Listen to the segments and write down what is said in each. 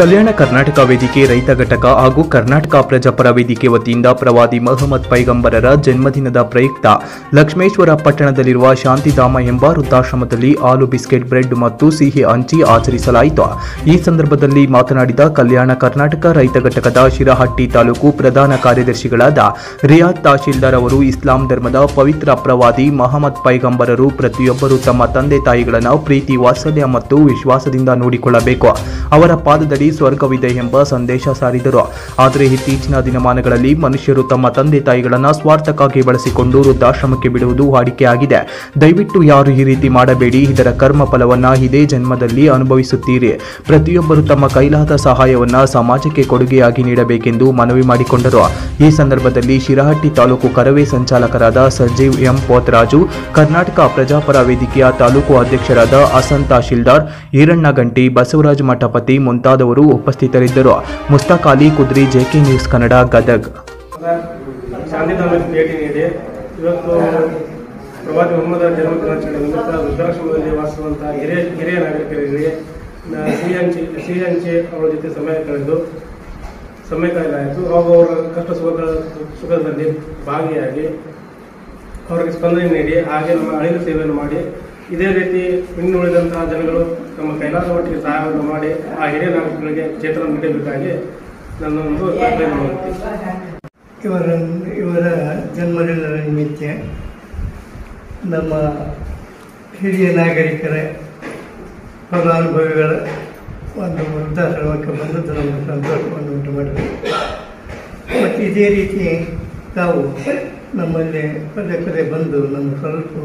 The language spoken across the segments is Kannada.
ಕಲ್ಯಾಣ ಕರ್ನಾಟಕ ವೇದಿಕೆ ರೈತ ಘಟಕ ಹಾಗೂ ಕರ್ನಾಟಕ ಪ್ರಜಾಪರ ವೇದಿಕೆ ವತಿಯಿಂದ ಪ್ರವಾದಿ ಮಹಮ್ಮದ್ ಪೈಗಂಬರರ ಜನ್ಮದಿನದ ಪ್ರಯುಕ್ತ ಲಕ್ಷ್ಮೇಶ್ವರ ಪಟ್ಟಣದಲ್ಲಿರುವ ಶಾಂತಿಧಾಮ ಎಂಬ ವೃದ್ಧಾಶ್ರಮದಲ್ಲಿ ಹಾಲು ಬಿಸ್ಕೆಟ್ ಬ್ರೆಡ್ ಮತ್ತು ಸಿಹಿ ಹಂಚಿ ಆಚರಿಸಲಾಯಿತು ಈ ಸಂದರ್ಭದಲ್ಲಿ ಮಾತನಾಡಿದ ಕಲ್ಯಾಣ ಕರ್ನಾಟಕ ರೈತ ಘಟಕದ ಶಿರಹಟ್ಟಿ ತಾಲೂಕು ಪ್ರಧಾನ ಕಾರ್ಯದರ್ಶಿಗಳಾದ ರಿಯಾದ್ ತಹಶೀಲ್ದಾರ್ ಅವರು ಇಸ್ಲಾಂ ಧರ್ಮದ ಪವಿತ್ರ ಪ್ರವಾದಿ ಮಹಮ್ಮದ್ ಪೈಗಂಬರರು ಪ್ರತಿಯೊಬ್ಬರು ತಮ್ಮ ತಂದೆ ತಾಯಿಗಳನ್ನು ಪ್ರೀತಿ ವಾತ್ಸಲ್ಯ ಮತ್ತು ವಿಶ್ವಾಸದಿಂದ ನೋಡಿಕೊಳ್ಳಬೇಕು ಅವರ ಪಾದದಡಿ ಸ್ವರ್ಗವಿದೆ ಎಂಬ ಸಂದೇಶ ಸಾರಿದರು ಆದರೆ ಇತ್ತೀಚಿನ ದಿನಮಾನಗಳಲ್ಲಿ ಮನುಷ್ಯರು ತಮ್ಮ ತಂದೆ ತಾಯಿಗಳನ್ನು ಸ್ವಾರ್ಥಕ್ಕಾಗಿ ಬಳಸಿಕೊಂಡು ವೃದ್ಧಾಶ್ರಮಕ್ಕೆ ಬಿಡುವುದು ವಾಡಿಕೆಯಾಗಿದೆ ದಯವಿಟ್ಟು ಯಾರು ಈ ರೀತಿ ಮಾಡಬೇಡಿ ಇದರ ಕರ್ಮ ಫಲವನ್ನ ಇದೇ ಜನ್ಮದಲ್ಲಿ ಅನುಭವಿಸುತ್ತೀರಿ ಪ್ರತಿಯೊಬ್ಬರು ತಮ್ಮ ಕೈಲಾದ ಸಹಾಯವನ್ನ ಸಮಾಜಕ್ಕೆ ಕೊಡುಗೆಯಾಗಿ ನೀಡಬೇಕೆಂದು ಮನವಿ ಮಾಡಿಕೊಂಡರು ಈ ಸಂದರ್ಭದಲ್ಲಿ ಶಿರಹಟ್ಟಿ ತಾಲೂಕು ಕರವೇ ಸಂಚಾಲಕರಾದ ಸಂಜೀವ್ ಎಂ ಪೋತರಾಜು ಕರ್ನಾಟಕ ಪ್ರಜಾಪರ ವೇದಿಕೆಯ ತಾಲೂಕು ಅಧ್ಯಕ್ಷರಾದ ಹಸನ್ ತಹಶೀಲ್ದಾರ್ ಈರಣ್ಣ ಗಂಟಿ ಬಸವರಾಜ ಮಠಪತಿ ಮುಂತಾದವರು ಉಪಸ್ಥಿತರಿದ್ದರು ಮುಸ್ತಾಕ್ ಅಲಿ ಕುದ್ರಿ ಜೆಕೆ ನ್ಯೂಸ್ ಕನ್ನಡ ಗದಗ್ ಶಾಂತಿಧಾಮಕ್ಕೆ ಭೇಟಿ ನೀಡಿ ಇವತ್ತು ಪ್ರವಾದಿ ಮೊಹಮ್ಮದರ ಜನ್ಮ ದಿನಾಚರಣೆ ನಿಮಿತ್ತ ವೃದ್ಧಾಶ್ರಮದಲ್ಲಿ ವಾಸಿಸುವಂತಹ ಹಿರಿಯ ಹಿರಿಯ ನಾಗರಿಕರಿಗೆ ನ- ಸಿಹಿ ಹಂಚಿ ಸಿಹಿ ಹಂಚಿ ಅವರ ಜೊತೆ ಸಮಯ ಕಳೆದು ಸಮಯ ಕಳೆದಾಯಿತು ಹಾಗೂ ಅವರ ಕಷ್ಟ ಸುಖಗಳ ಸುಖದಲ್ಲಿ ಭಾಗಿಯಾಗಿ ಅವರಿಗೆ ಸ್ಪಂದನೆ ನೀಡಿ ಹಾಗೆ ನಮ್ಮ ಅಳಿಲು ಸೇವೆಯನ್ನು ಮಾಡಿ ಇದೇ ರೀತಿ ಇನ್ನು ಉಳಿದಂತಹ ಜನಗಳು ತಮ್ಮ ಕೈಲಾದ ಮಟ್ಟಿಗೆ ಸಹಾಯವನ್ನು ಮಾಡಿ ಆ ಹಿರಿಯ ನಾಗರಿಕರಿಗೆ ಚೇತನ ನೀಡಬೇಕಾಗಿ ನನ್ನ ಒಂದು ಪ್ರಾರ್ಥನೆ ಮಾಡುತ್ತೀನಿ ಇವರ ಇವರ ಜನ್ಮದಿನದ ನಿಮಿತ್ತ ನಮ್ಮ ಹಿರಿಯ ನಾಗರಿಕರ ಫಲಾನುಭವಿಗಳ ಒಂದು ವೃದ್ಧಾಶ್ರಮಕ್ಕೆ ಬಂದದ್ದು ನಮಗೆ ಸಂತೋಷವನ್ನು ಉಂಟು ಮಾಡಿದೆ ಮತ್ತು ಇದೇ ರೀತಿ ತಾವು ನಮ್ಮಲ್ಲಿ ಪದೇ ಪದೇ ಬಂದು ನಮ್ಮ ಸ್ವಲ್ಪ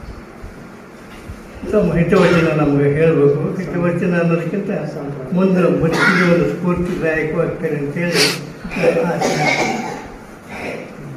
ತಮ್ಮ ಹಿತವಚನ ನಮಗೆ ಹೇಳಬೇಕು ಹಿತವಚನ ಅನ್ನೋದಕ್ಕಿಂತ ಮುಂದೆ ಬದುಕಿಗೆ ಒಂದು ಸ್ಫೂರ್ತಿದಾಯಕವಾಗ್ತಾರೆ ಅಂತೇಳಿ ಆಸೆ